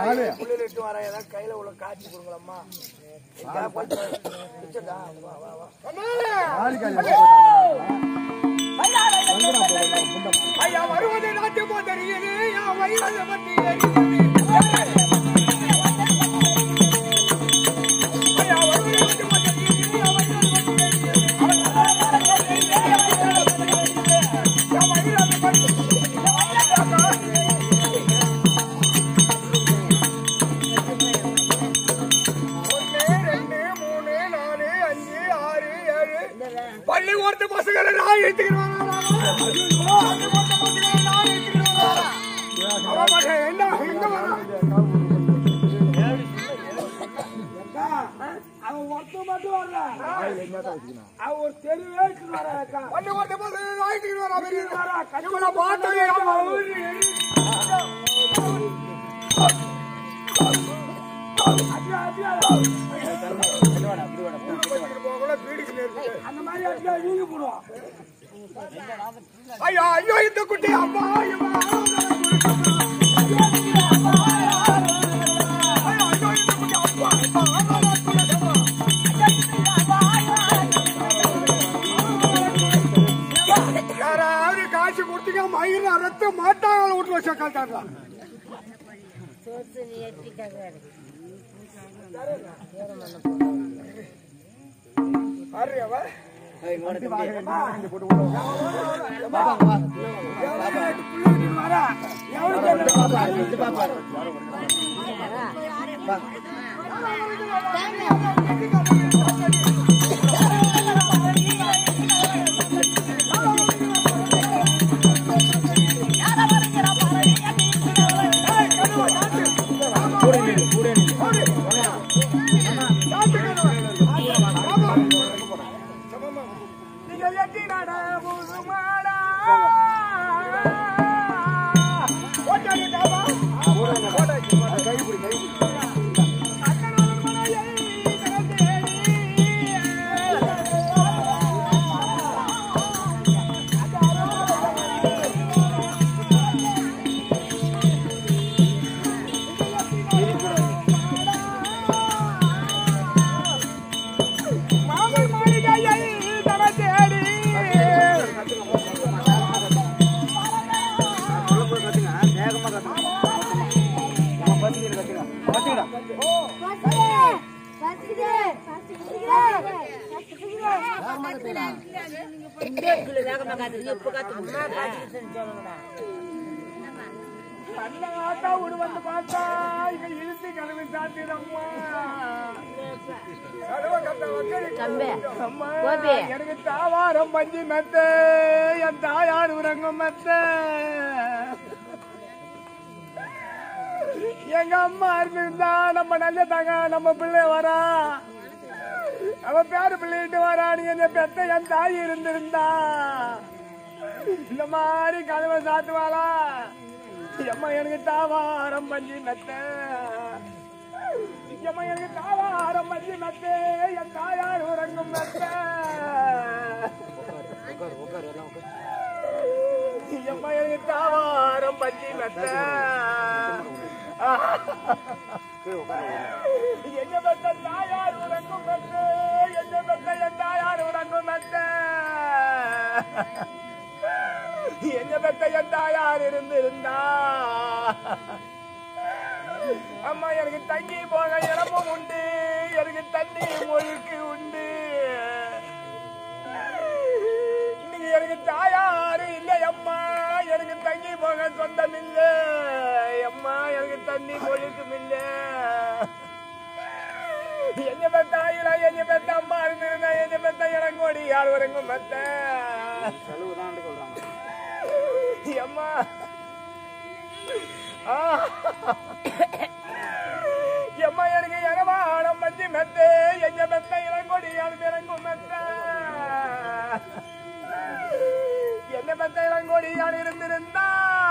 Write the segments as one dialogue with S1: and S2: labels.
S1: நாலு.
S2: புள்ளையில இட்டு வர ஏதாவது கையில உள்ள காட்சி கொடுங்களம்மா எங்கேயா போயிட்டு பிடிச்சதா? வா, வா, வா.
S1: நாலு காலி போட்டாங்க.
S2: ஐயா வருவது நாட்டு போதறியது யா வயிறு பற்றி எரியுது. ஐயா வருவது நாட்டு போதறியது யா வயிறு பற்றி எரியுது. யா வயிறு பற்றி ஒன்று ரெண்டு மூணு நாலு அஞ்சு ஆறு ஏழு பள்ளிக்கூடத்து பசங்களை நான் எடுத்துக்கிறேன் என்ன எங்க வரான் அவன் ஒருத்தன் மட்டும் வரல அவன் ஒரு தெருவே வர பள்ளிக்கூடத்து பசங்களை நான் எடுத்துக்கிறேன் இவனை பார்த்து அந்த மாதிரி அடிச்சா வீங்கி போடுவான் ஐயா ஐயோ இந்த குட்டி அம்மா ஐயம்மா. ஐயோ, இந்த குட்டி அம்மா, அம்மா, யாராவது காசு கொடுத்தீங்க மயிர் அறுத்து மாட்டாங்க விட்டு வச்சா காட்டாங்களா பாருங்க நீங்கள் எட்டி நட முழுமாடா ஓட்டாடி டாபா மாமல் மாளிகையை தன தேடி அந்த ஆட்டா ஒரு வந்து பார்த்தா இங்க இழுத்து கழுவி சாத்திரம்மா கழுவ கட்ட
S3: தம்பி,
S2: வக்கடி அம்மா
S3: கோபி.
S2: எனக்கு தாவாரம் பஞ்சு மெத்த என் தாயார் உறங்கும் மெத்த எங்க அம்மா இருந்திருந்தா நம்ம நல்ல தாங்க நம்ம பிள்ளை வரா அவ பேரு பிள்ளைகிட்டு வரான்னு என்ன பெத்த என் தாய் இருந்திருந்தா இந்த மாதிரி கதவை சாத்துவாளா எம்மா எனக்கு தாவாரம் பஞ்சு மெத்த எம்மா எனக்கு தாவாரம் பஞ்சு மெத்த என் தாயார் உறங்கும் மெத்த எம்மா எனக்கு தாவாரம் பஞ்சு மெத்த என்ன பெத்த தாயார் உறங்கும் மெத்த என்ன பெத்த என் தாயார் உறங்கும் மெத்த என்ன பெத்த என் தாயார் இருந்திருந்தா அம்மா எனக்கு தங்கி போக இடமும் உண்டு எனக்கு தண்ணி மொழிக்கு உண்டு இன்னைக்கு எனக்கு தாயாரு இல்லை அம்மா எனக்கு தங்கி போக சொந்தம் இல்லை அம்மா எனக்கு தண்ணி மொழிக்கும் இல்லை என்ன பெத்த ஆயிரா என்ன பெத்த அம்மா இருந்திருந்தா என்ன பெத்த இளங்கோடி யார் வரைக்கும் மெத்த அம்மா ஆ. எம்மா எனக்கு இரவாடம் பஞ்சு மெத்து எங்க மெத்த இளங்கொடி யார் இறங்கும் மெத்த என்ன மெத்த இளங்கொடி யார் இருந்திருந்தா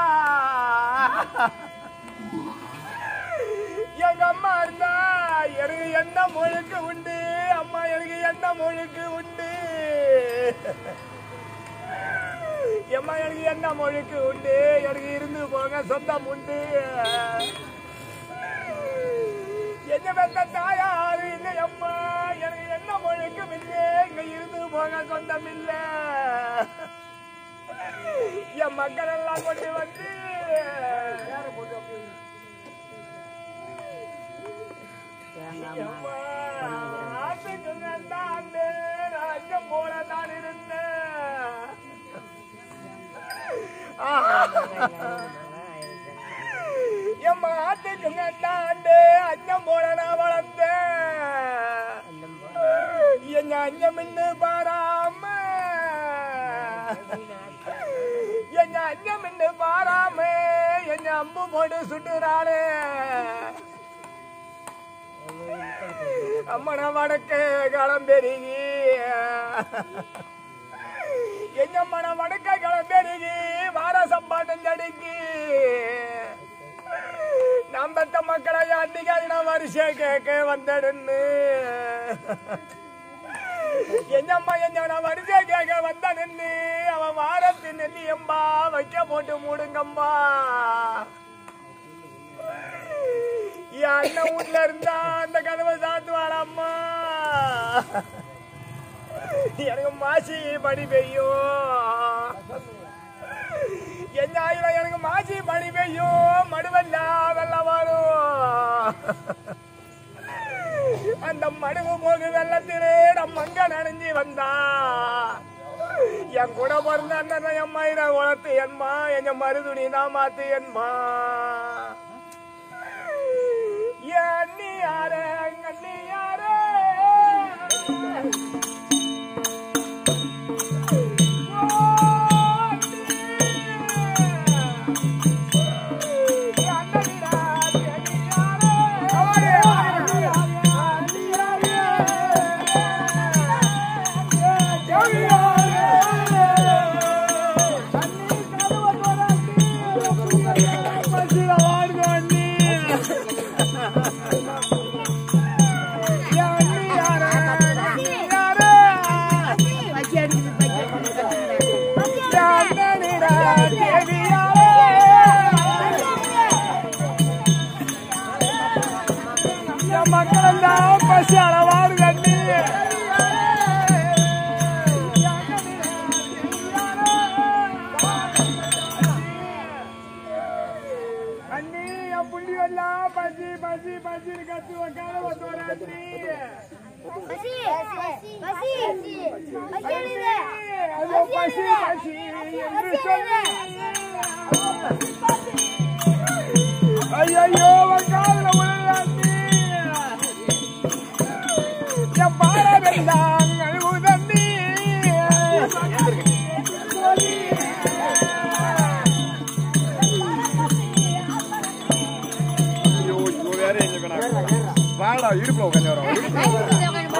S2: எங்க அம்மா இருந்தா எனக்கு என்ன மொழுக்கு உண்டு அம்மா எனக்கு என்ன மொழுக்கு உண்டு எம்மா எனக்கு என்ன மொழிக்கு உண்டு எனக்கு இருந்து போக சொந்தம் உண்டு என்ன பெத்த தாயாரு இல்லை அம்மா எனக்கு என்ன முழுக்கம் இல்லை இங்க இருந்து போக சொந்தம் இல்ல என் மக்கள் எல்லாம் கொண்டு வந்து அம்மா, ஆட்டுக்கு நந்தாண்டு ராஜ்யம் போல தான் இருந்தேன் என் ஆட்டுக்கு நந்தாண்டு அஞ்சம் போல நான் வளர்த்தேன் என் அஞ்சம் இன்னு பாராம என் அஞ்சம் இன்னு பாராம என் அம்பு போட்டு சுட்டுறாளே அம்மன வடக்கு களம் பெருகி எஞ்சம்மன வடக்க களம் பெருகி வார சம்பாட்டம் தடுக்கி நாம் பெத்த மக்களை அன்னைக்கு நான் வரிசை கேட்க வந்தடுன்னு எஞ்சம்மா எஞ்சவன வரிசை கேட்க வந்தடுன்னு அவன் வாரத்து நெல்லியம்பா வைக்க போட்டு மூடுங்கம்பா என் அண்ணன் வீட்ல இருந்தா அந்த கதவை சாத்துவாளாம்மா எனக்கு மாசி படி பெய்யும் என் ஆயிரம் எனக்கு மாசி படி பெய்யும் மடுவல்லா வெள்ளம் வரும் அந்த மடுவு போகு வெள்ளத்திலே நம்ம அங்க நனைஞ்சு வந்தா என் கூட பிறந்த அண்ணன் என் மயிரை உளத்து என்மா என் மருதுணி நான் மாத்து என்மா அண்ணி யாரே அண்ணி யாரே மக்கள் தான் பசி அளவாடு கண்ணி அண்ணி என் புள்ளி எல்லாம் பசி பசி பசி கத்து உக்கார ஒருத்தோட அண்ணி
S3: பசி பசி பசி எழுது
S2: ஐயோ பசி பசி என்று சொல்லி ஐயோ உன் காதுல விழுது அண்ணி என் பாரவெல்லாம் அழுகுதண்ணி
S1: ஐயோ இவ வேற எங்க கணக்கு வாடா இடுப்புல உட்காந்து வரோம்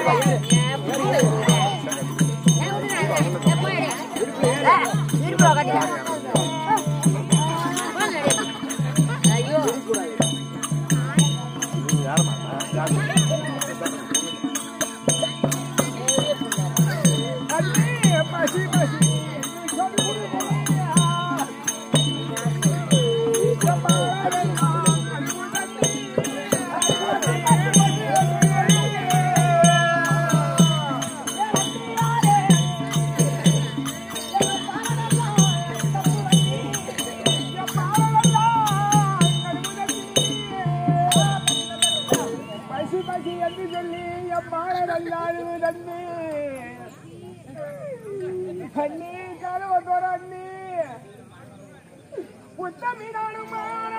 S3: ஐயோ
S2: அண்ணி பசி பசி என்று சொல்லி என் பாரவெல்லாம் அழுகுதண்ணி பசி பசி என்று சொல்லி எம்மாட நல்லாது தந்து அண்ணி கருவ தோற அண்ணி உத்தமினாலும்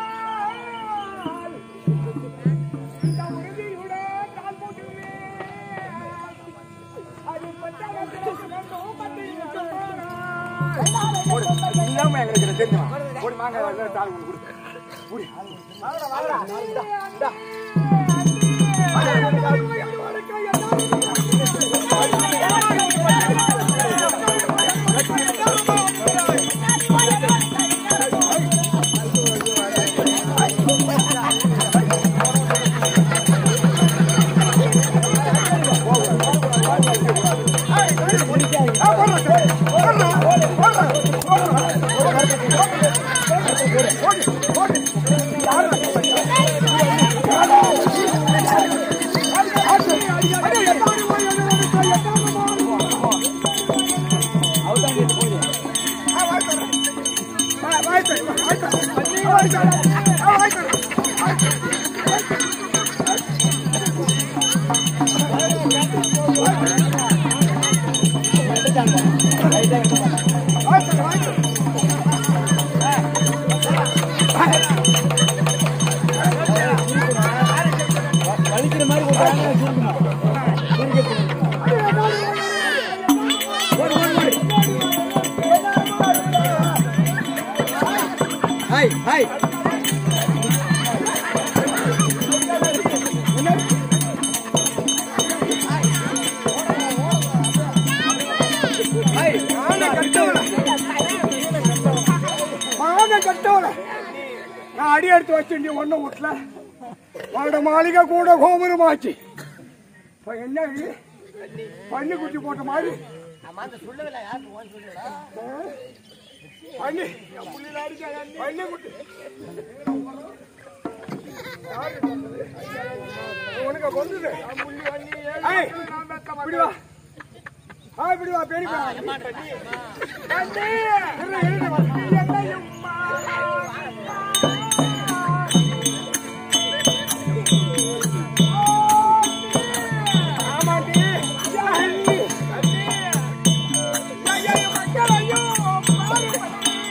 S2: இந்த உறுதியுட கால் போட்டுள்ளேன் அது இல்லாம எங்களுக்கு தெரியுமா ஒரு மாங்காய் தாள் கொடுத்து
S3: Hey!
S2: ஹாய் ஹாய் மான கட்டவல நான் அடி எடுத்து வச்சுட்டு ஒன்னும் வீட்டுல வாட மாளிகை கூட கோபுரமாச்சு இப்ப என்ன இது? பன்னி குட்டி போட்ட மாதிரி ஆ? பன்னி பன்னி குட்டி உனக்கு கொண்டுது ஏய், இப்படி வா ஆ, இப்படி வா பெரியப்பா கண்ணி! இரு, இரு, வா. என்னையும் ஆமாண்டி. கண்ணி! ஐயையோ, மக்கள், ஐயோ, பாரு.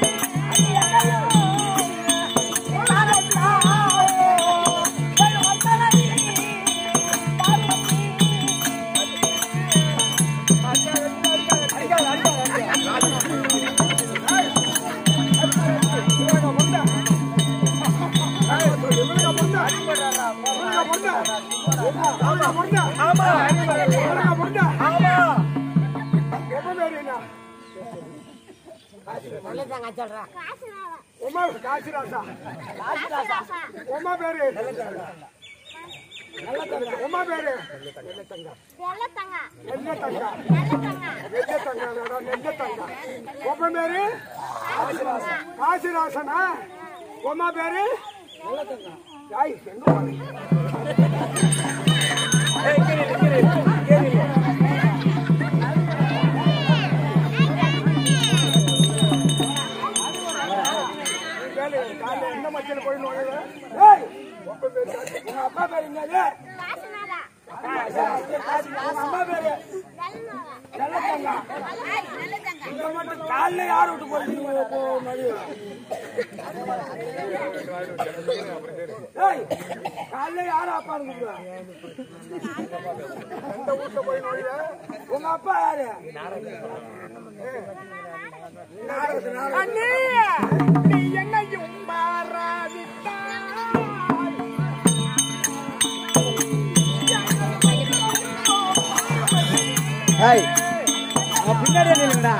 S2: உமா காசிராசா உமா பேரு உமா பேரு
S3: வெள்ளை தங்க
S2: நெல்ல தங்கா
S3: வெள்ளை தங்க
S2: நெல்ல தங்கா நெல்ல தங்கா உமா பேரு காசிராசனா உமா பேரு யாய் எங்க போறீங்க வேலை காலைல என்ன மச்சல போய் நோயுது ஏய் உங்க பேரு காசி- உங்க அப்பா பேரு என்னது
S3: காசுனாரா
S2: உங்க அம்மா பேரு
S3: வெள்ளை தங்க வெள்ளை தங்க
S2: இந்த மட்டும் காலைல யார் விட்டு போறீங்க போ மதியம் ஏய் காலைல யார் அப்பா இருக்குதா எந்த வீட்டுல போய் நோயுது உங்க அப்பா யாரு அண்ணே நீ என்னையும் மாறாதித்தாய்
S4: ஏய் அவன் பின்னாடியே நில்லுங்கடா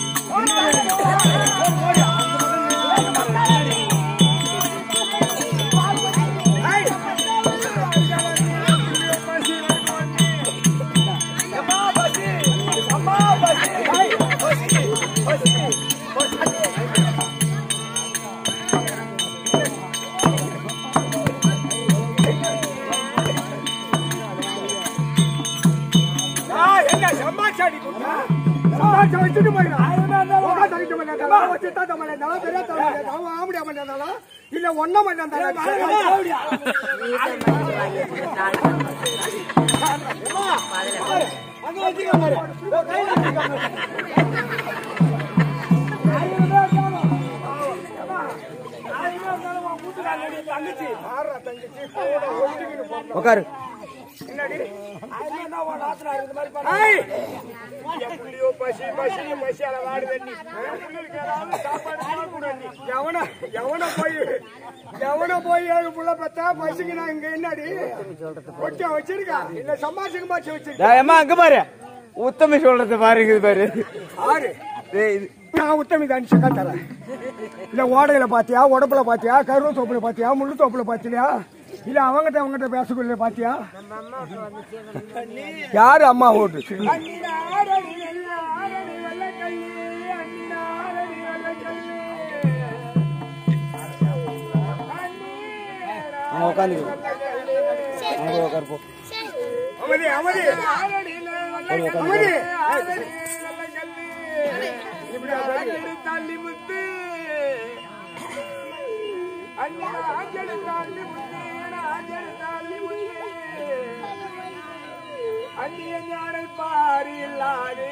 S2: என்ன சம்பாச்சாடி சம்பாச்சா வச்சுட்டு போயிடும் உங்க தங்கிட்டு பண்ணாலும் வச்சு தாத்த பண்ணாலும் பெரிய தவிர ஆம்படியா பண்ணாலும் இல்ல ஒன்ன பண்ணாலும் அங்க வச்சுக்க பாரு கையில தங்கச்சி ஆறா தங்கச்சி கூட ஒட்டிக்கிட்டு போறோம்
S4: உட்காரு
S2: என்னடி என்ன உன் நாத்தனார் இந்த மாதிரி பண்ணா? எப்படியோ பசி பசி பசியால வாடுது நீ. பிள்ளைகளுக்கு ஏதாவது சாப்பாடு தான் கொடு நீ. எவன எவன போய் எவன போய் ஏழு புள்ள பெத்தா பசிக்கு நான் இங்க என்னடி ஒட்டியா வச்சிருக்கா இல்ல சமாசிக்கு மாச்சு வச்சிருக்கா
S4: டேய், அம்மா அங்க பாரு உத்தமி சொல்றது பாருங்க பாரு
S2: ஆறு
S4: டேய், இது
S2: நான் உத்தமி தான் சக்கா தரேன் இல்ல ஓடையில பாத்தியா உடம்புல பாத்தியா கருவ தோப்புல பாத்தியா முள்ளு தோப்புல பாத்தியா இல்ல அவங்கிட்ட அவங்கிட்ட பேசக்குள்ள பாத்தியா யாரு அம்மா ஓட்டு
S4: அவன் உட்காந்து அங்க உட்காரு போ
S2: அமைதி அமைதி அமைதி இப்படி தள்ளி முத்து அண்ணி ஆஞ்சலி தாண்டி முன்னே ஆஞ்சலி தாண்டி முன்னே அந்நிய ஞானை பாரி இல்லாதே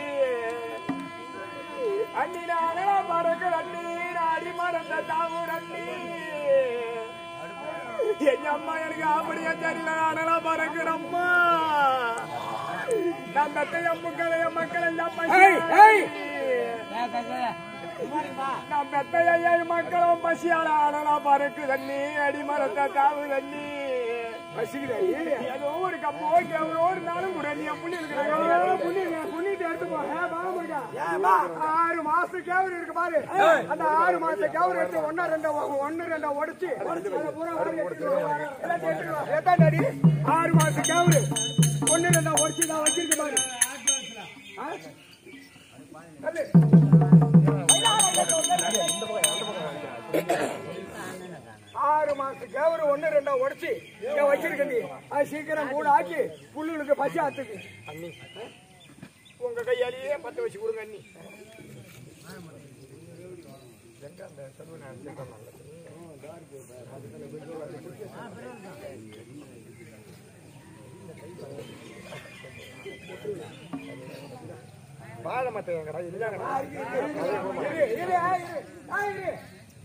S2: அண்ணி நானே மறக்கிற அண்ணி நாடி மறந்த தாவூர் அண்ணி என் அம்மா எனக்கு அப்படியே தெரியல நானே மறக்கிறம்மா நான் பெத்த என் மக்களை என் மக்கள் எல்லாம் நான் பெத்த என் மக்களும் பசியால ஆனலா பறக்கு தண்ணி அடிமரத்தை தாவு தண்ணி பசிக்குதடி ஏதோ ஒரு கப்போ கேவலோ ஒரு நாளும் கூட நீ புண்ணி இருக்கிறாங்க புண்ணி புண்ணிட்டு எடுத்துக்கோ ஏ, வா, முருகா. ஆறு மாசத்து கேவரு இருக்கு பாரு அந்த ஆறு மாசத்து கேவரு எடுத்து ஒன்னா ரெண்டா ஒன்னு ரெண்டா உடைச்சு அதை பூரா வாரி எடுத்துட்டு வா. எல்லாத்தையும் எடுத்துட்டு வா. எத்தனை அடி? ஆறு மாசத்து கேவரு ஒன்னு ரெண்டா உடைச்சு நான் வச்சிருக்கேன் பாரு ஆ? தள்ளு. ஆறு மாசத்து கேவரு ஒண்ணு ரெண்டா உடைச்சு இங்க வச்சிருக்க நீ அது சீக்கிரம் கூட ஆக்கி புல்லுகளுக்கு பசி ஆத்துக்கு அண்ணி உங்க கையாலேயே பத்த வச்சு கொடுங்க அண்ணி வாழை மத்த எங்கடா இல்லங்கடா இரு இரு ஆ, இரு ஆ, இரு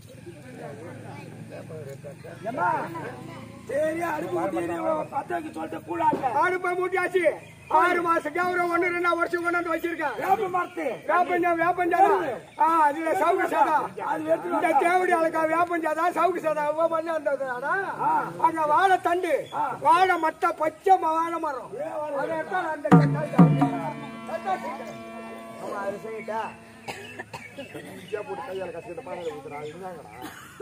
S2: அடுப்பை மூட்டியாச்சு ஆறு மாசம் கௌரவம் ஒண்ணு ரெண்டா வருஷம் கொண்டு வந்து வச்சிருக்கேன் வேப்ப மரத்து வேப்பஞ்சா வேப்பஞ்சா ஆ அதுல சவுக்கு சதா இந்த தேவடி அழகா வேப்பஞ்சாதா சவுக்கு சதா பண்ணி வந்ததுடா அங்க வாழை தண்டு வாழை மட்டை பச்சை வாழை மரம் அதை எடுத்தா நான் அந்த போட்டு கையால கசிக்கிட்டு பானையில ஊத்துறா இருந்தாங்கடா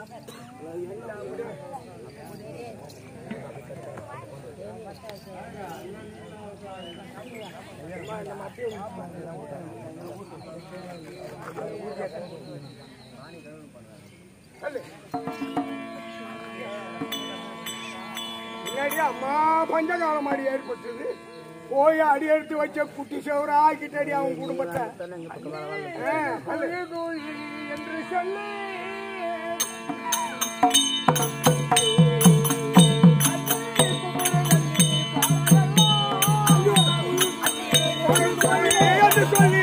S2: முன்னாடி அம்மா பஞ்சகாலம் அடி ஏற்பட்டது போய் அடி எடுத்து வச்ச குட்டி சேவரா ஆக்கிட்டடி அவன் குடும்பத்தை ஆ, அழகு கோயில் என்று சொல்லி என்று சொல்லி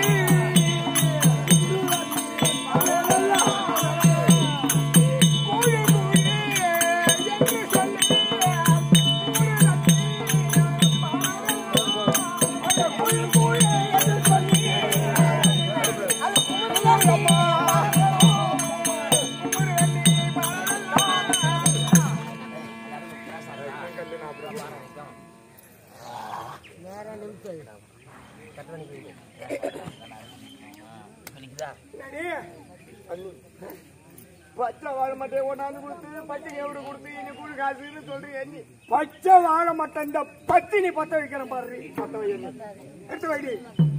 S2: பச்சை வாழை மட்டை ஒன்னாந்து கொடுத்து பச்சை எவ்வளவு கொடுத்து இனி கூடு காசுன்னு சொல்றீங்க எண்ணி பச்சை வாழை மட்டை இந்த பத்தினி பத்த வைக்கிறேன் பாரு பத்த வை எண்ணி. எடுத்து வைடி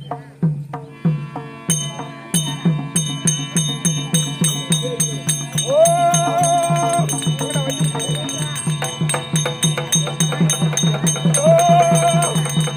S2: ஓ கூட வை. ஓ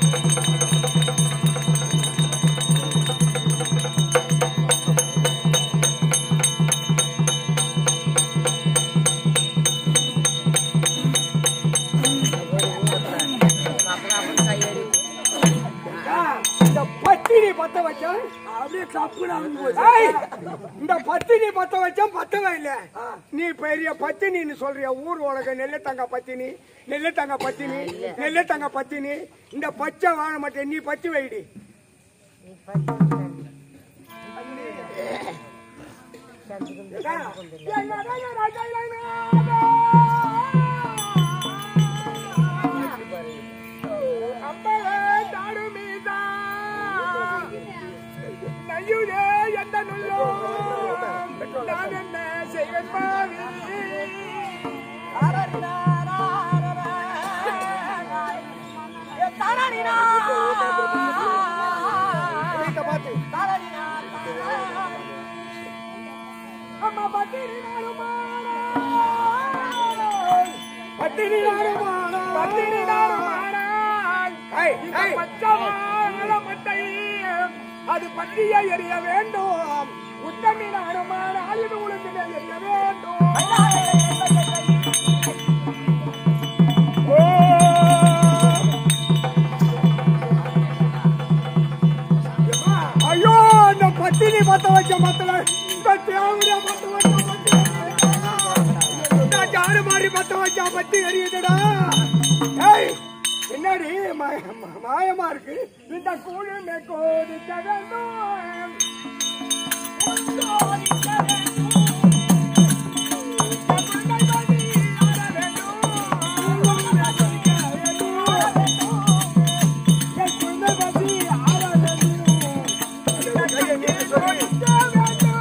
S2: இந்த பத்தினி பத்த வச்சேன் அப்படியே தப்பு இந்த பத்தினி பத்த வச்சேன் பத்தவே இல்ல நீ பெரிய பத்தினின்னு சொல்றிய ஊர் உலக நெல்லத்தங்க பத்தினி நெல்லத்தங்க பத்தினி நெல்லத்தங்க பத்தினி இந்த பச்சை வாழ மாட்டேன் நீ பத்தி வைடி அம்பலே தாடுமீதா நையுதே எந்த நுள்ளோ நான் என்ன செய்வேன் பாவி வீட்டை பார்த்து அம்மா பட்டினி நாடுமானா பட்டினி நாடுமானா பட்டினி நாடுமானா பச்சவாழ மட்டை அது பட்டிய எரிய வேண்டும் உத்தமி நாடுமானால் இது உளுந்து எரிய வேண்டும் மாதிரி பத்த வச்சா பத்தி எரியுதுடா ஏய் பின்னாடி மா- மா- மாயமா இருக்கு இந்த கூழுமே கோதிக்க வேண்டும் கோதிக்க வேண்டும். தமிழை மதி ஆட வேண்டும். கோதிக்க வேண்டும். என் குழந்தை மதி ஆட வேண்டும். இந்த கையை கோதிக்க வேண்டும்.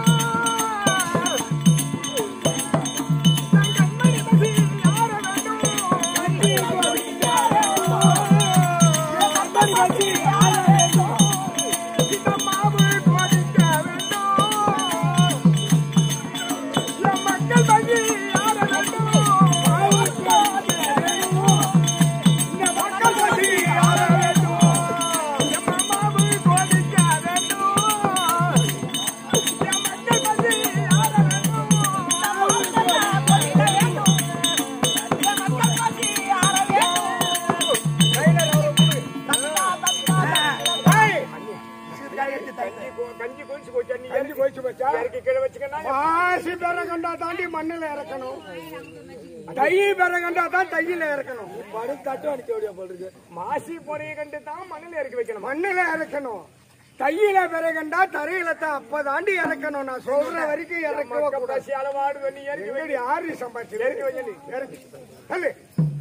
S1: கஞ்சி குளிச்சு போச்சா நீ
S2: கஞ்சி போயிச்சு போச்சா?
S1: இறக்கி கீழே வச்சுக்கன்னா
S2: மாசி பெறகண்டா தாண்டி மண்ணுல இறக்கணும் தை பெறகண்டா தான் தையில இறக்கணும் படு தட்டு அடிக்க ஓடியா போடுறது
S1: மாசி பொறைய கண்டு தான் மண்ணில் இறக்கி வைக்கணும்
S2: மண்ணுல இறக்கணும் தையில பெறகண்டா தரையில தான் அப்ப தாண்டி இறக்கணும் நான் சொல்ற வரைக்கும் இறக்க கூடாது
S1: பசி அளவாடு நீ இறக்கி வை
S2: எங்கடி ஆரி சம்பாதிச்சு
S1: இறக்கி வைக்க நீ
S2: இறக்கி சொல்லு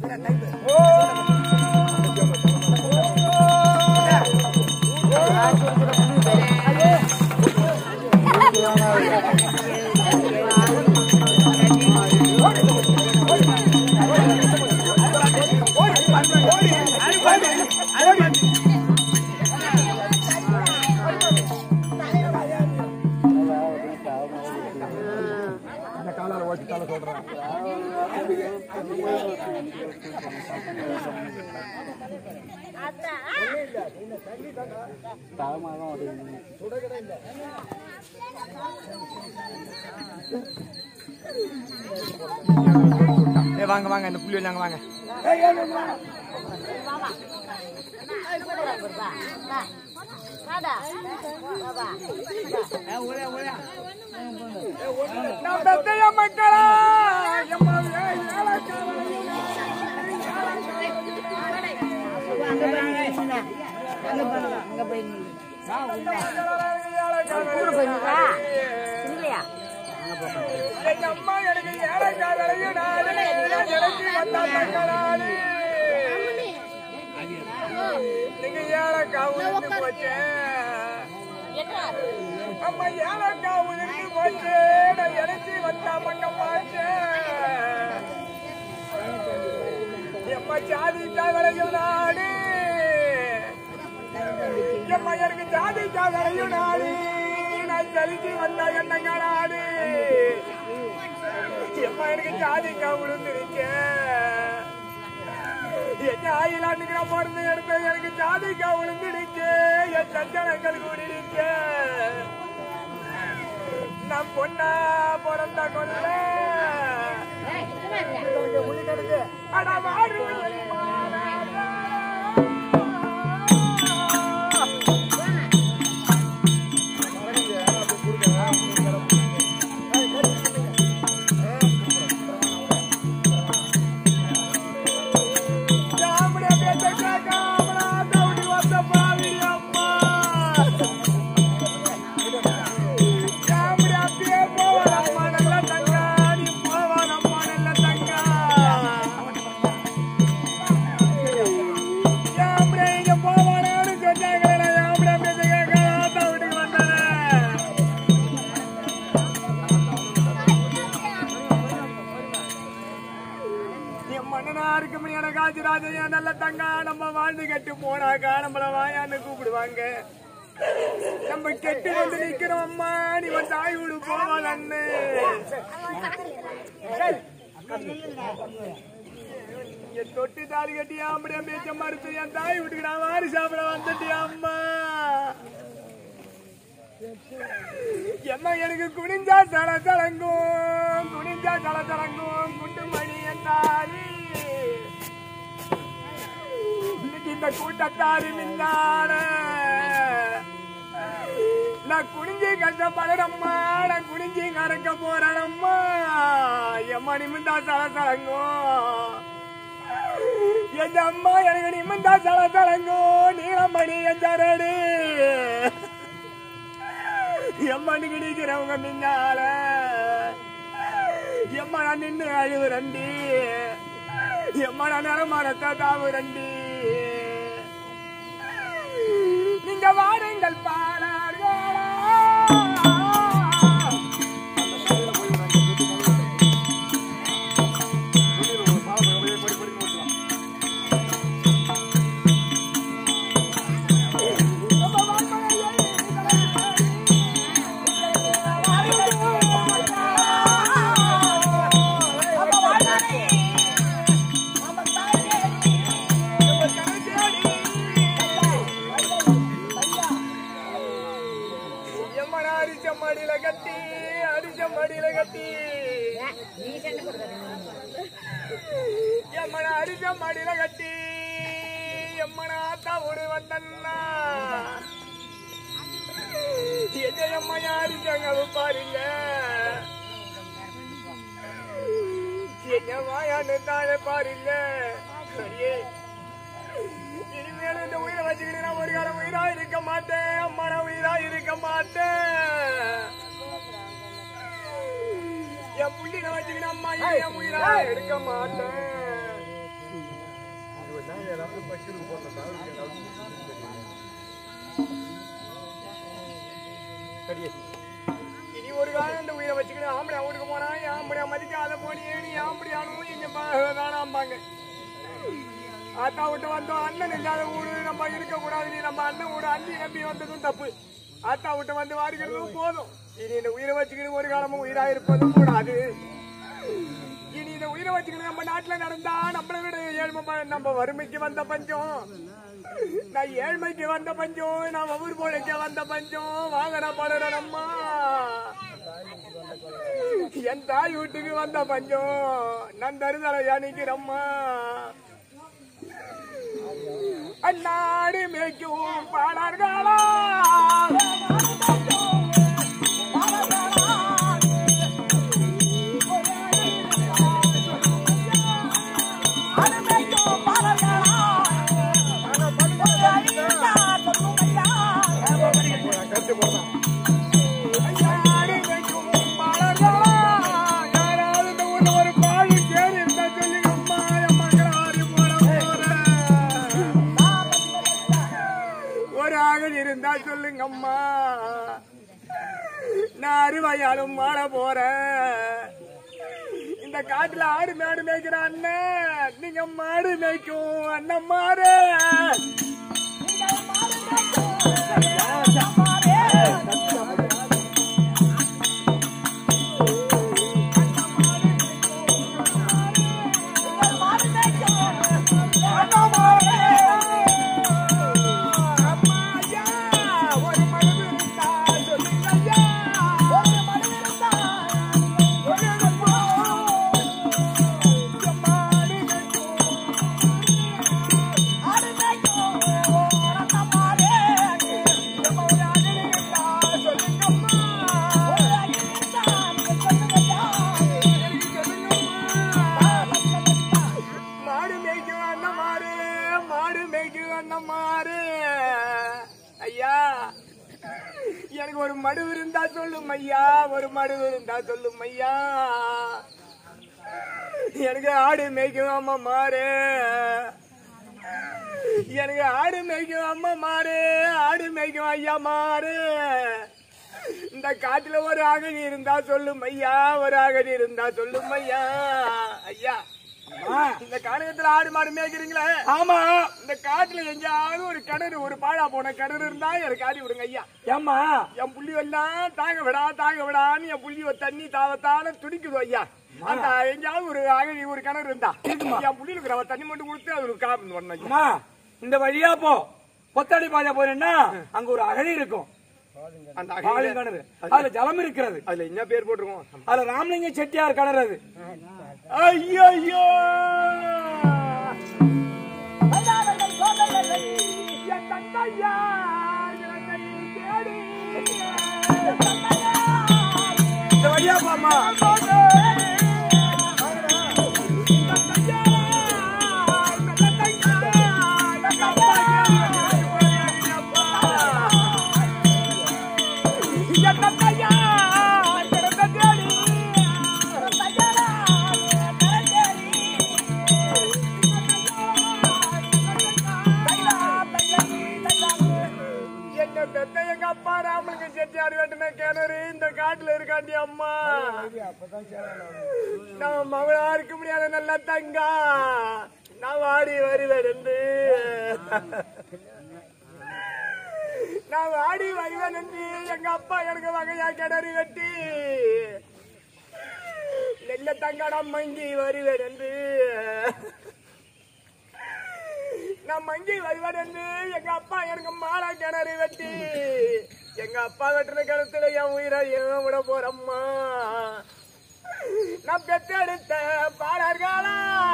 S1: இந்த காலால ஓட்டிட்டால சொல்றேன்
S4: ஏய் வாங்க வாங்க இந்த புள்ளி நாங்க வாங்க
S3: வாடா வா
S2: நான் பெத்தைய மக்களா எம்மா ஏழை
S3: இல்லையா
S2: எங்க அம்மா எனக்கு ஏழைக்காய் விளையுடாது எனக்கு வந்தா தங்களாது நீங்க ஏழைக்காய் உதிர்ந்து போச்சு அம்மா ஏழைக்காய் உதிர்ந்து போச்சு நான் இறைச்சி வந்தா பக்கம் பாச்சு எம்மா ஜாதிக்காய் விளையும் நாடு எம்மா எனக்கு ஜாதிக்காய் விளையும் நாடு நான் செலுத்தி வந்தா என்னங்க நாடு எம்மா எனக்கு ஜாதிக்காய் விழுந்துருக்கேன் என்ன ஆயிலாண்டுக்கு நான் பிறந்து எடுத்தது எனக்கு ஜாதிக்கா விழுந்துடுச்சு என் சஞ்சனங்கள் கூடிடுச்சு நான் பொண்ணா பிறந்த கொல்ல அட வாடு சாப்பிட பேச கேட்காமலா தவிடி வந்த பாவி அம்மா சாப்பிட அப்படியே போவானம்மா நல்ல தங்கா நீ போவானம்மா நல்ல தங்கா சாப்பிட இங்க போவானு சொன்னாங்களே சாப்பிட பேச கேட்காம தவிடி வந்தேன் என் மன்னனா இருக்க முடியாத காஜிராஜையா நல்ல தங்கா நம்ம வாழ்ந்து கட்டு போனாக்கா நம்மள வாயான்னு கூப்பிடுவாங்க நம்ம கெட்டு வந்து நிக்கிறோம் அம்மா நீ வந்து தாய் வீடு போவாதன்னு என் தொட்டி தாலி கட்டி ஆம்படியா பேச்ச மறுத்து என் தாய் வீட்டுக்கு நான் வாரி சாப்பிட வந்துட்டியா அம்மா எம்மா எனக்கு குனிஞ்சா தல தலங்கும் குனிஞ்சா தல தலங்கும் குண்டு மணி என்றாரி இன்னைக்கு இந்த கூட்டத்தாரி மின்னாட நான் குனிஞ்சி கஷ்டப்படுறம்மா நான் குனிஞ்சி கறக்க போறேனம்மா எம்மா நிமிந்தா சலசலங்கோ என் அம்மா எனக்கு நிமிந்தா சலசலங்கோ நீலமணி என் சரடு எம்மனுக்கு நிக்கிறவங்க மின்னால எம்மா நான் நின்று அழுவுரண்டி எம்மா நான் நிறமரத்தை தாவுரண்டி நீங்க வாருங்கள் பாடார்களா எம்மனா அரிச்ச மடியில கட்டி அரிச்ச மடியில கட்டி
S3: நீ சண்டை போடுறது
S2: எம்மனா அரிச்ச மடியில கட்டி எம்மனா தவிடு வந்தன்னா எஜ எம்மையா அரிச்சங்க பாருங்க எஜமாயான்னு தாழ பாருங்க சரியே இனிமேல் இந்த உயிரை வச்சுக்கிட்டு நான் ஒரு காலம் உயிரா இருக்க மாட்டேன் அம்மா நான் உயிரா இருக்க மாட்டேன் என் புள்ளின வச்சுக்கிட்டு அம்மா என் உயிரா இருக்க மாட்டேன் இனி ஒரு காலம் இந்த உயிரை வச்சுக்கிட்டு ஆம்படியா வீட்டுக்கு போனா ஆம்படியா மதிக்காத போனியே நீ ஆம்படியானும் இங்க வேணாம்பாங்க ஆத்தா விட்டு வந்தோம் அண்ணன் இல்லாத ஊரு நம்ம இருக்க கூடாது நீ நம்ம அண்ணன் ஊரு அண்ணி நம்பி வந்ததும் தப்பு ஆத்தா விட்டு வந்து வாரிக்கிறதும் போதும் இனி இந்த உயிரை வச்சுக்கிட்டு ஒரு காலமும் உயிரா இருப்பதும் கூடாது இனி இந்த உயிரை வச்சுக்கிட்டு நம்ம நாட்டுல நடந்தா நம்மளை விட ஏழ்மை ப- நம்ம வறுமைக்கு வந்த பஞ்சம் நான் ஏழ்மைக்கு வந்த பஞ்சம் நான் ஊர் போலைக்கு வந்த பஞ்சம் வாங்கடா படுற அம்மா என் தாய் வீட்டுக்கு வந்த பஞ்சம் நான் தருதலையா நிக்கிறம்மா அந்நாடு மேய்க்கும் பாடர்களா அந்நாடு மேய்க்கும் பாடர்களா யாராவது இந்த ஊர்ல ஒரு பால் கேரி இருந்தா சொல்லுங்க அம்மா என் மக்களை ஆடி போட போறேன் ஒரு ஆகல் இருந்தா சொல்லுங்க அம்மா நான் அறுவையாலும் மாற போறேன் இந்த காட்டுல ஆடு மாடு மேய்க்கிற அண்ணன் நீங்க மாடு மேய்க்கும் அண்ணன் மாறு அம்மா ஐயா, ஒரு மனது இருந்தா சொல்லுங்க ஐயா. மாடு மாடு மேய்க்கும் அண்ணன் மாறு மாடு மேய்க்கும் அண்ணன் மாறு ஐயா எனக்கு ஒரு மடு இருந்தா சொல்லும் ஐயா ஒரு மடு இருந்தா சொல்லும் ஐயா எனக்கு ஆடு மேய்க்கும் அம்மா மாறு எனக்கு ஆடு மேய்க்கும் அம்மா மாறு ஆடு மேய்க்கும் ஐயா மாறு இந்த காட்டுல ஒரு அகதி இருந்தா சொல்லும் ஐயா ஒரு அகதி இருந்தா சொல்லும் ஐயா ஐயா இந்த காலகத்துல ஆடு மாடு மேய்க்கிறீங்களே
S1: ஆமா
S2: இந்த காட்டுல எங்கேயாவது ஒரு கிணறு ஒரு பாழா போன கிணறு இருந்தா எனக்கு ஆடி விடுங்க ஐயா
S1: ஏம்மா
S2: என் புள்ளி எல்லாம் தாங்க விடா தாங்க விடான்னு என் புள்ளி ஒரு தண்ணி தாவத்தான துடிக்குது ஐயா அந்த எங்கேயாவது ஒரு அகழி ஒரு கிணறு இருந்தா என் புள்ளி இருக்கிற தண்ணி மட்டும் கொடுத்து அது ஒரு காப்பு பண்ணணும் ஐயா
S1: அம்மா இந்த வழியா போ பொத்தாடி பாதை போறேன்னா அங்க ஒரு அகழி இருக்கும்
S2: அந்த
S1: பாலை
S2: அகழி
S1: கிணறு அதுல ஜலம் இருக்கிறது
S2: அதுல என்ன பேர் போட்டிருக்கோம்
S1: அதுல ராமலிங்க செட்டியார் கிணறு அது
S2: ஐயோ ஐயோ என் தந்தையா என்னை தேடி
S1: இந்த வழியா போம்மா
S2: போதே. காட்டுல இருக்காண்டி அம்மா நம்ம மகளா இருக்க முடியாத நல்ல தங்கா நான் வாடி வருவேன் என்று நான் வாடி வருவேன் என்று எங்க அப்பா எனக்கு வகையா கிணறு வெட்டி நெல்ல தங்கடம் மங்கி வருவேன் என்று நான் மங்கி வருவேன் என்று எங்க அப்பா எனக்கு மாலா கிணறு வெட்டி எங்க அப்பா வெட்டுற கிணத்துல என் உயிரை ஏன் விட போறம்மா நான் பெற்றெடுத்த பாடர்களா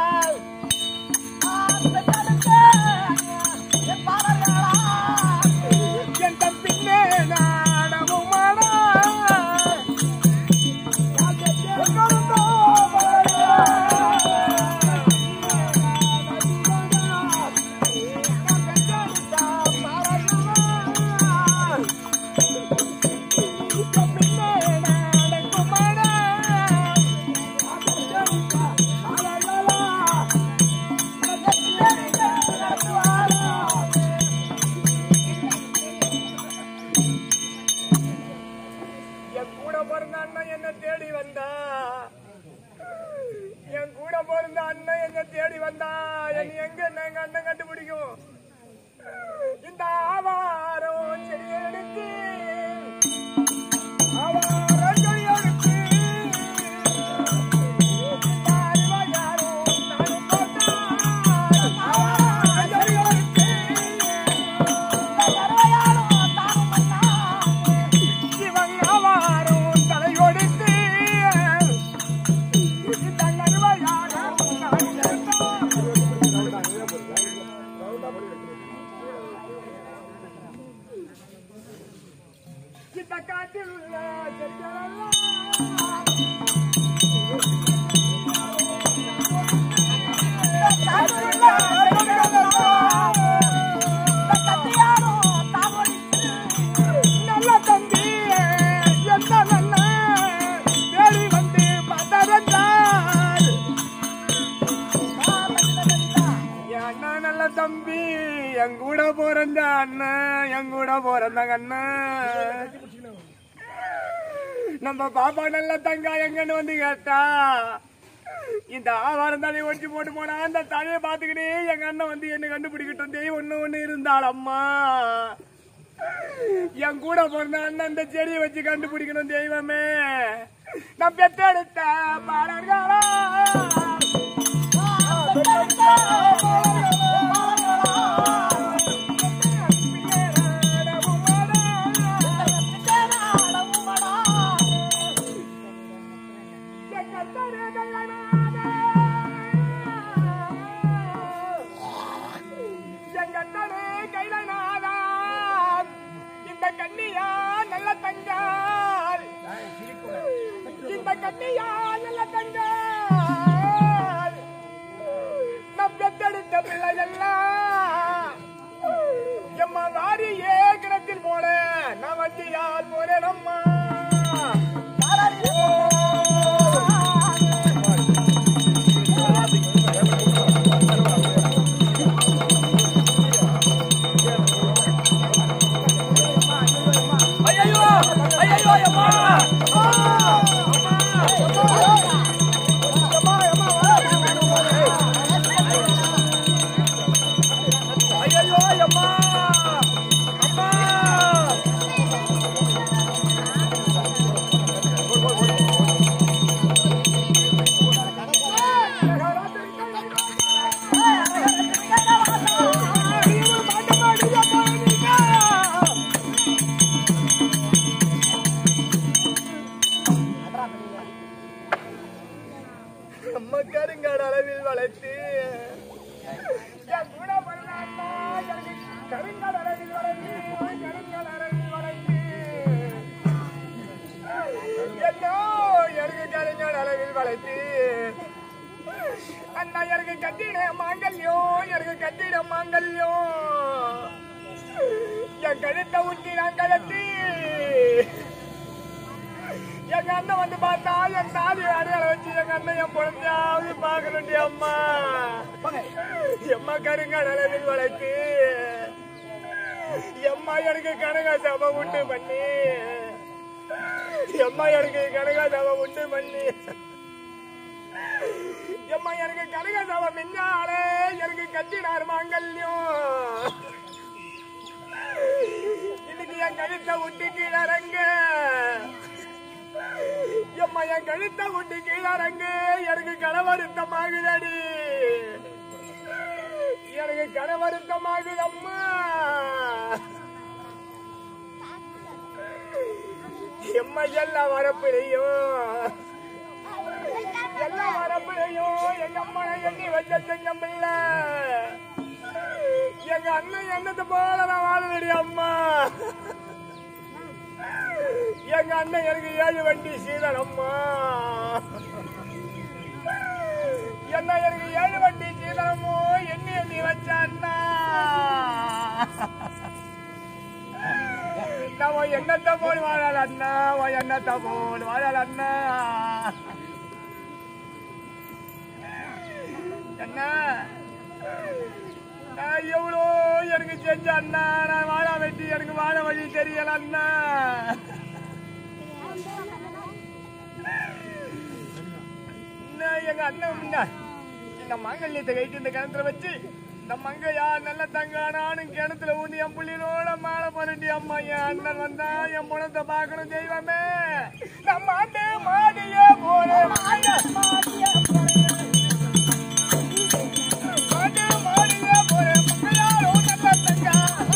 S2: என் பின்னே நாடகமானா என் கூட பிறந்த அண்ணன் என்ன தேடி வந்தா என் கூட பிறந்த அண்ணன் என்ன தேடி வந்தா என்ன எங்க என்ன எங்க அண்ணன் கண்டுபிடிக்கும் இந்த ஆவாரம் செடியை எடுத்து ஆவாரம் செடியை எடுத்து இந்த அருவாயாரும் நானும் போட்டான். ஆவாரம் செடியை எடுத்து இவன் ஆவாரும் தலை கொடுத்து இந்த அருவாயாரும் நானும் போட்டான். இந்த காட்டில் உள்ள செடிகளெல்லாம் நல்ல தம்பி என்ன நல்ல தேடி வந்து மதரந்தார் என் அண்ணன் நல்ல தம்பி என் கூட போறந்த அண்ணன் என் கூட போறந்த அண்ணன் நம்ம பாப்பா நல்ல தங்கா எங்கன்னு வந்து கேட்டா இந்த ஆவாரம் தலையை ஒடிச்சு போட்டு போனா அந்த தலையை பார்த்துக்கிட்டே எங்க அண்ணன் வந்து என்ன கண்டுபிடிக்கட்டும் தெய்வம் ஒண்ணு ஒண்ணு இருந்தாள் அம்மா என் கூட பிறந்த அண்ணன் இந்த செடியை வச்சு கண்டுபிடிக்கணும் தெய்வமே நான் பெத்தெடுத்த பாடல்களா எங்கத்தனே கைலநாதா இந்த கண்ணியா நல்ல தங்கால் இந்த கண்ணியா நல்ல தங்கால் நம் பெத்தெடுத்த பிள்ளைகள்லாம் எம்மா வாரியே கிணத்தில் போல நான் வண்டியால் போறேன் அம்மா ஐயோ அம்மா அம்மா நம்ம கருங்காடு அளவில் வளர்த்து என் கூட பிறந்த அண்ணா எனக்கு கருங்காடு அளவில் வளர்த்து கருங்காடு அளவில் வளர்த்து என்னோ எனக்கு கருங்காடு அளவில் வளர்த்து அண்ணா எனக்கு கட்டிட மாங்கல்யம் எனக்கு கட்டிட மாங்கல்யம் என் கழுத்தை ஊட்டி நான் கழட்டி எங்க அண்ணன் வந்து பார்த்தா என் தாலி அடையாளம் வச்சு எங்க அண்ணன் என் பொழுதாவது பாக்கணுண்டி அம்மா எம்மா கருங்கடலில் வளர்த்து எம்மா எனக்கு கனக சபை உண்டு பண்ணி எம்மா எனக்கு கனகாதாவை உண்டு பண்ணி எம்மா எனக்கு கனகாதாவை மின்னாலே எனக்கு கட்டினார் மாங்கல்யம் இன்னைக்கு என் கழுத்தை விட்டு கீழறங்க எம்மா என் கழுத்தை விட்டு கீழறங்க எனக்கு கனவருத்தமாகுதடி எனக்கு கனவருத்தமாகுதம்மா எம்மா எல்லாம் வரப்பிலையும் எல்லாம் வரப்பிலையும் எங்க அம்மா எண்ணி வச்ச செஞ்சம் பிள்ளை எங்க அண்ணன் எண்ணத்தை போல நான் வாழலடி அம்மா எங்க அண்ணன் எனக்கு ஏழு வண்டி சீதன் அம்மா என்ன எனக்கு ஏழு வண்டி சீதனமோ எண்ணி எண்ணி வச்ச அண்ணா நான் உன் எண்ணத்தை போல் வாழாத அண்ணா உன் எண்ணத்தை போல் வாழாத அண்ணா என்ன நான் எவ்வளோ எனக்கு செஞ்ச அண்ணா நான் வாழ வெட்டி எனக்கு வாழ வழி தெரியல அண்ணா இன்னும் எங்க அண்ணன் முன்ன இந்த மாங்கல்யத்தை கைட்டு இந்த கிணத்துல வச்சு இந்த மங்கையா நல்ல தங்க நானும் கிணத்துல ஊனி என் புள்ளினோட மாலை போரண்டி அம்மா என் அண்ணன் வந்தா என் பணத்தை பார்க்கணும் தெய்வமே நம்ம மாட்டு மாடியே போற மாட்டு மாடியே போற மங்கையாரோ நல்ல தங்க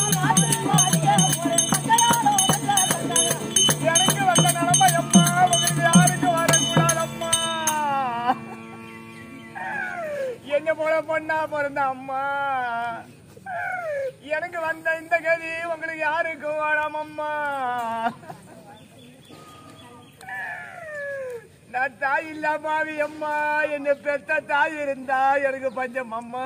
S2: எனக்கு வந்த நிலைமை அம்மா உங்களுக்கு யாருக்கு வரக்கூடாதம்மா என்ன போல பொண்ணா பிறந்த அம்மா எனக்கு வந்த இந்த கதி உங்களுக்கு யாருக்கும் வேணாம் அம்மா நான் தாய் இல்ல பாவி அம்மா என்ன பெத்த தாய் இருந்தா எனக்கு பஞ்சம் அம்மா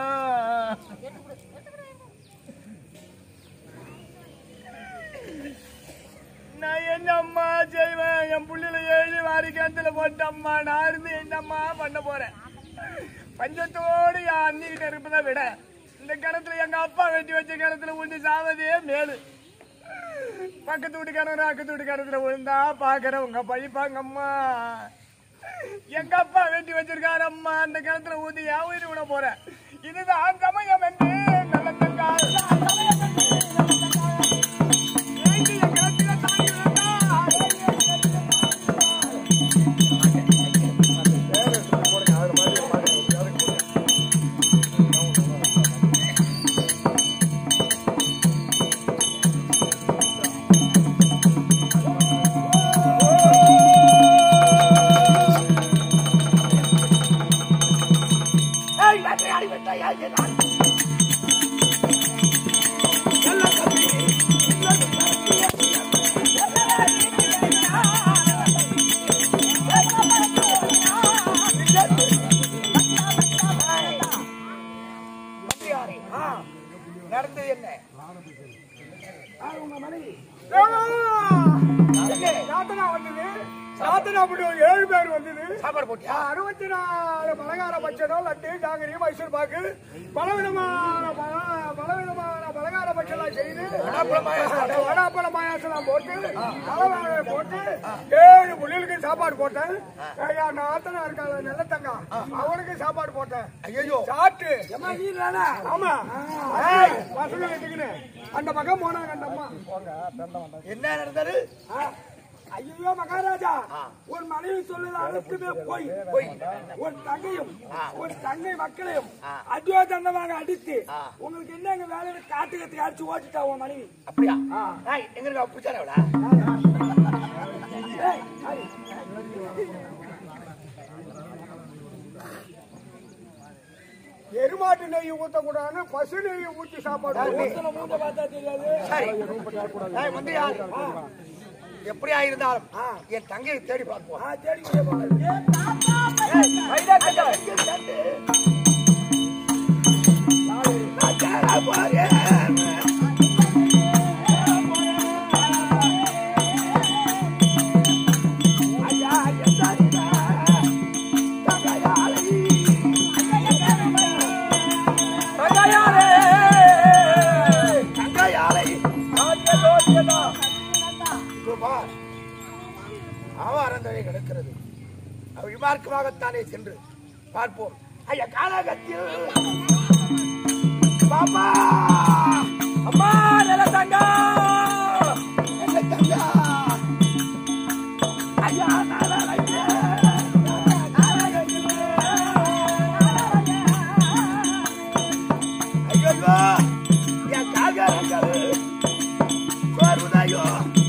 S2: நான் என்ன அம்மா செய்வேன் என் புள்ளில ஏழு வாரி கிணத்துல போட்ட அம்மா நான் இருந்து என்னம்மா பண்ண போறேன் பஞ்சத்தோடு என் அண்ணிக்கிட்ட இருப்பதை விட இந்த கிணத்துல எங்க அப்பா வெட்டி வச்ச கிணத்துல உண்டு சாவதே மேலு பக்கத்து வீட்டு கிணறு அக்கத்து வீட்டு கிணத்துல விழுந்தா பாக்குறவங்க பழிப்பாங்க அம்மா எங்க அப்பா வெட்டி வச்சிருக்காரு அம்மா அந்த கிணத்துல ஊத்தி என் உயிர் விட போறேன் இதுதான் சமயம் என்று நல்ல தங்கா ஏங்கி என் கிணத்துல தாங்கி விழுந்தா
S4: நடந்தது என்ன
S2: சாத்தனா வந்தது சாத்தனா அப்படி ஒரு ஏழு பேர் வந்தது
S4: சாப்பாடு போட்டியா
S2: அறுபத்தி நாலு பலகார பட்சம் லட்டு ஜாங்கிரி மைசூர் பாக்கு பலவிதமான பல- பலவிதமான பலகார பட்சம் செய்து வடாப்பழ பாயாசம் போட்டு தலைவாழை போட்டு ஏழு புள்ளிகளுக்கு சாப்பாடு போட்டேன் என் நாத்தனா இருக்காங்க நல்லத்தங்க அவனுக்கு சாப்பாடு போட்டேன்
S4: ஐயோ
S2: சாப்பிட்டு ஆமா ஏய், பசங்க கட்டிக்கின்னு அந்த பக்கம் போனாங்க அந்த அம்மா
S4: என்ன நடந்தது
S2: ஐயோ மகாராஜா ஒரு மனைவி சொல்லுது அனைத்துமே போய் போய் ஒரு தங்கையும் ஒரு தங்கை மக்களையும் அடியோ தண்டமாக அடித்து உங்களுக்கு என்ன எங்க வேலையில காட்டு கத்துக்கு அடிச்சு ஓட்டிட்டா உன் மனைவி
S4: அப்படியா ஏய், எங்க இருக்கா பிடிச்சாரா
S2: ஏய், ஐ. எருமாட்டு நெய் ஊத்தக்கூடாதுன்னு பசு நெய் ஊத்தி சாப்பாடு மூத்த பார்த்தா தெரியாது
S4: சரி ஏய், மந்திரியா எப்படியா இருந்தாலும் என் தங்கையை தேடி பார்ப்போம்
S2: ஆ, தேடி கொண்டு போங்க.
S4: ஏய், மைதா கட்டை. நான் தேட போறேன். ஐயா, எந்தாரிடா, தங்கையாளை. தங்கையாளை, தங்கையாளை, ஆதிய லோகியதா. இதோ பார், போலவே கிடக்கிறது விமார்க்கமாகத்தானே சென்று பார்ப்போம் ஐயா காலகத்தில் பாப்பா
S2: அம்மா நல்ல தங்கா
S4: என்ன தங்கா
S2: ஐயா நாளை
S4: ஐயோ என் காகரங்கள் வருவதையோ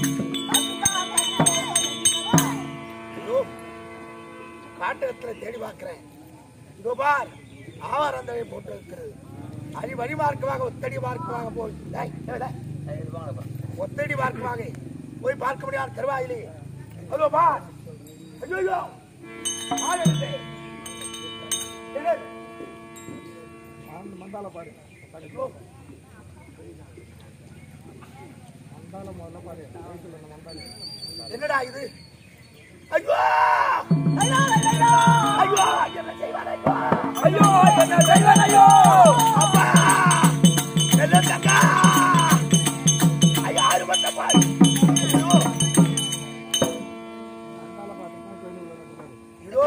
S4: ஐயோ காட்டகத்துல தேடி பார்க்கிறேன் இதோ பார் ஆவாரந்தவை போட்டு இருக்கிறது அடி வழி மார்க்கமாக ஒத்தடி மார்க்கமாக போய் டேய், டேய், டேய். ஒத்தடி மார்க்கமாக போய் பார்க்க முடியாத தருவாயிலே அதோ பார் ஐயோ ஐயோ ஆள் எடுத்து. எடு. ஐயோ. என்னடா இது ஐயோ ஐயோ ஐயோ என்ன செய்வான் ஐயோ
S2: ஐயோ என்ன செய்வேன் ஐயோ
S4: அப்பா என்ன தங்கா ஐயா ஆறு பத்த பாரு ஐயோ இதோ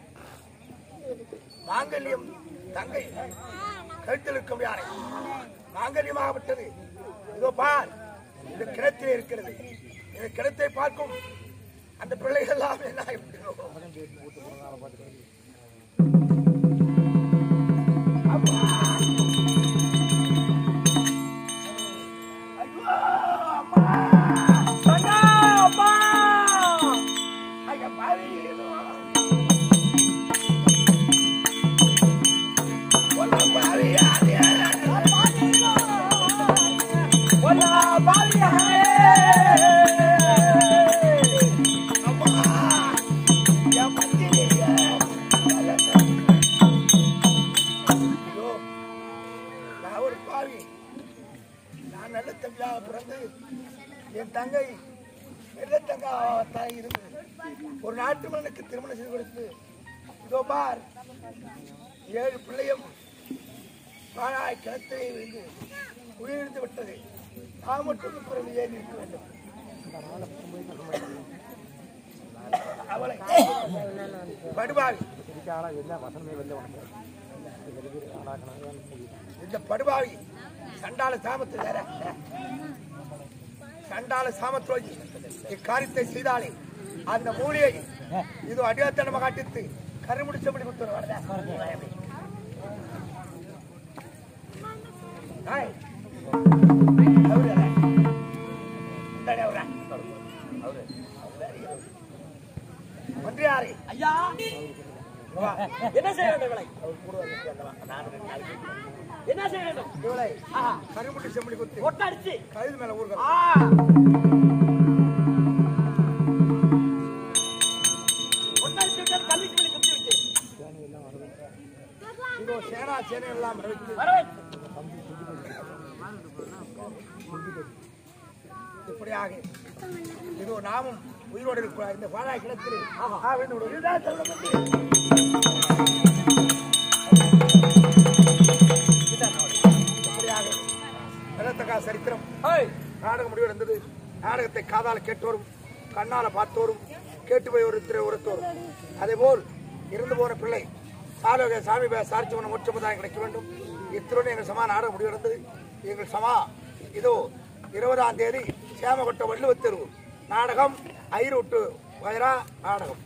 S4: மாங்கல்யம் தங்கை கழுத்தில் இருக்கும் யாரை மாங்கல்யமாக விட்டது இதோ பார் இது கிணத்திலே இருக்கிறது இந்த கிணத்தை பார்க்கும் அந்த பிள்ளைகள் எல்லாம் என்ன ஆகிவிட்டதோ ஐயோ அம்மா
S2: தங்கா அம்மா
S4: ஐயா பாவி ஒன்ன பாவி யாரு
S2: ஒல்லா பாலியாரே
S4: அம்மா என் மத்தியிலேயே ஐயோ நான் ஒரு பாவி நான் நல்ல தம்பியாக பிறந்து என் தங்கை நல்ல தங்காத்தான் இருந்து ஒரு நாட்டு மண்ணுக்கு திருமணம் செய்து கொடுத்து இதோ பார் ஏழு பிள்ளையும் பாழாய் கிணத்திலே விழுந்து உயிரிழந்து விட்டது நான் மட்டும் பிறகு ஏறி இருக்க வேண்டும் அவளை படுபாவி இந்த படுபாவி சண்டால சாமத்து வேற சண்டால சாமத்துரோகி இக்காரியத்தை செய்தாலே அந்த மூலியை இது அடியாத்தனமாக காட்டித்து கருமுடிச்சபடி கொடுத்து வரதா ஹாய் அவரு யாரு? இந்தாடி அவரா? அவரு. மந்திரியாரே
S2: ஐயா
S4: வா.
S2: என்ன செய்ய வேண்டும் இவளை என்ன செய்ய வேண்டும்
S4: இவளை கருமுடி செம்படி குத்தி
S2: ஒட்டடிச்சு
S4: கழுது மேல ஊர்கள்
S2: ஆ ஒட்டடிச்சு விட்டு கல்லிக்கு மேலே குத்தி விட்டு
S4: இதோ சேனா சேனை எல்லாம் வைத்து
S2: வர வை.
S4: இப்படியாக இதோ நாமும் உயிரோடு இருக்கிற இந்த பாழாய் கிடத்தில் ஆ, விழுந்து விடு. இதுதான் தருணம் வந்து. இப்படியாக வெள்ளத்தக்கா சரித்திரம்
S2: ஹேய்,
S4: நாடகம் முடிவடைந்தது நாடகத்தை காதால கேட்டோரும் கண்ணால பார்த்தோரும் கேட்டு போய் ஒரு திரை உரத்தோரும் அதேபோல் இறந்து போன பிள்ளை சாலோக சாமி சார்ச்சவன மோட்சமுதாயம் கிடைக்க வேண்டும் இத்துடன் எங்கள் சமா நாடகம் முடிவடைந்தது எங்கள் சமா இதோ இருபதாம் தேதி சேமகொட்ட வள்ளுவத் தெரு நாடகம் ஐரோட்டு வயரா நாடகம்